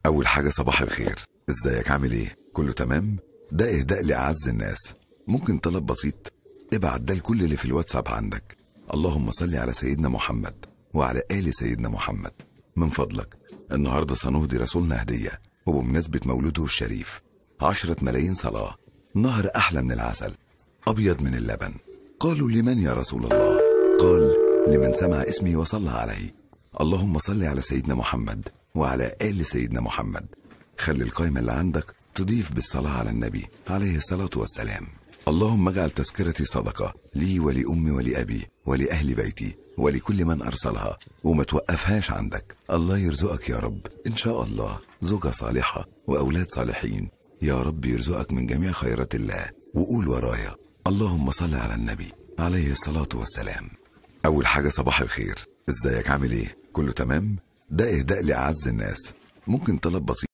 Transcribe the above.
أول حاجة صباح الخير ازيك عامل ايه؟ كله تمام؟ ده اهداء لأعز الناس ممكن طلب بسيط ابعت ده لكل اللي في الواتساب عندك اللهم صل على سيدنا محمد وعلى آل سيدنا محمد من فضلك النهاردة سنهدي رسولنا هدية وبمناسبة مولوده الشريف عشرة ملايين صلاة نهر أحلى من العسل أبيض من اللبن قالوا لمن يا رسول الله قال لمن سمع اسمي وصلى عليه اللهم صل على سيدنا محمد وعلى آل سيدنا محمد خلي القائمة اللي عندك تضيف بالصلاة على النبي عليه الصلاة والسلام اللهم اجعل تذكرتي صدقة لي ولأمي ولأبي ولأهل بيتي ولكل من أرسلها وما توقفهاش عندك الله يرزقك يا رب إن شاء الله زوجة صالحة وأولاد صالحين يا رب يرزقك من جميع خيرات الله وقول ورايا اللهم صل على النبي عليه الصلاة والسلام أول حاجة صباح الخير ازيك عامل ايه؟ كله تمام؟ ده إهداء لأعز الناس ممكن طلب بسيط